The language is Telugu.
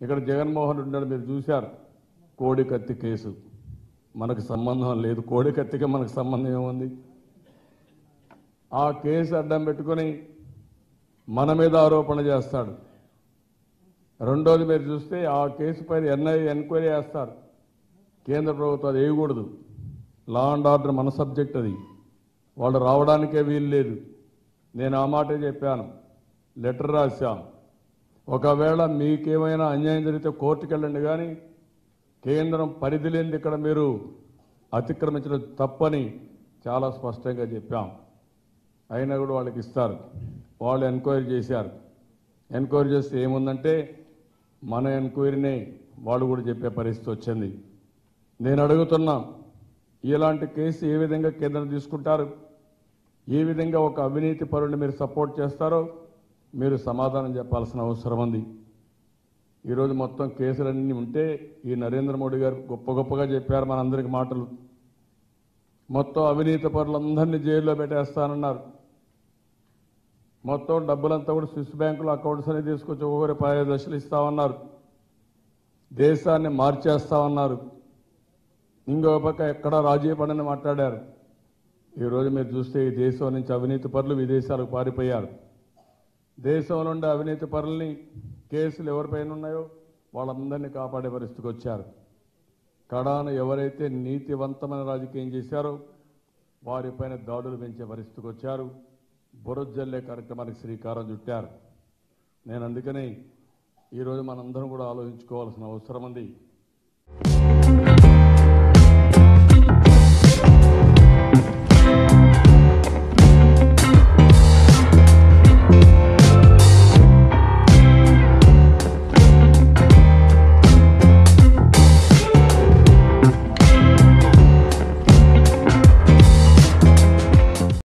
ఇక్కడ జగన్మోహన్ రెడ్డి ఉన్నాడు మీరు చూశారు కోడి కత్తి కేసు మనకు సంబంధం లేదు కోడి కత్తికి మనకు సంబంధం ఏముంది ఆ కేసు అడ్డం పెట్టుకొని మన మీద ఆరోపణ చేస్తాడు రెండోది మీరు చూస్తే ఆ కేసు పైన ఎన్ఐ ఎంక్వైరీ చేస్తారు కేంద్ర ప్రభుత్వం అది వేయకూడదు లా అండ్ ఆర్డర్ మన సబ్జెక్ట్ అది వాళ్ళు రావడానికే వీలు లేదు నేను ఆ మాటే చెప్పాను లెటర్ రాశాం ఒకవేళ మీకేమైనా అన్యాయం జరిగితే కోర్టుకు వెళ్ళండి కానీ కేంద్రం పరిధి లేనిది ఇక్కడ మీరు అతిక్రమించడం తప్పని చాలా స్పష్టంగా చెప్పాం అయినా కూడా వాళ్ళకి ఇస్తారు వాళ్ళు ఎంక్వైరీ చేశారు ఎంక్వైరీ చేస్తే ఏముందంటే మన ఎంక్వైరీనే వాళ్ళు కూడా చెప్పే పరిస్థితి వచ్చింది నేను అడుగుతున్నా ఇలాంటి కేసు ఏ విధంగా కేంద్రం తీసుకుంటారు ఏ విధంగా ఒక అవినీతి పరుని మీరు సపోర్ట్ చేస్తారో మీరు సమాధానం చెప్పాల్సిన అవసరం ఉంది ఈరోజు మొత్తం కేసులన్నీ ఉంటే ఈ నరేంద్ర మోడీ గారు గొప్ప గొప్పగా చెప్పారు మనందరికి మాటలు మొత్తం అవినీతి పరులందరినీ జైల్లో పెట్టేస్తానన్నారు మొత్తం డబ్బులంతా కూడా స్విస్ బ్యాంకులో అకౌంట్స్ అని తీసుకొచ్చి ఒక్కొక్కరి పదిహేను లక్షలు ఇస్తామన్నారు దేశాన్ని మార్చేస్తామన్నారు ఇంకో పక్క ఎక్కడా రాజీ పడని మాట్లాడారు ఈరోజు మీరు చూస్తే ఈ దేశం నుంచి అవినీతి పరులు విదేశాలకు పారిపోయారు దేశం నుండి అవినీతి పరుల్ని కేసులు ఎవరిపైన ఉన్నాయో వాళ్ళందరినీ కాపాడే పరిస్థితికి వచ్చారు కడాను ఎవరైతే నీతివంతమైన రాజకీయం చేశారో వారిపైన దాడులు పెంచే పరిస్థితికి వచ్చారు బురజల్లే కార్యక్రమానికి శ్రీకారం చుట్టారు నేను అందుకని ఈరోజు మనందరం కూడా ఆలోచించుకోవాల్సిన అవసరం ఉంది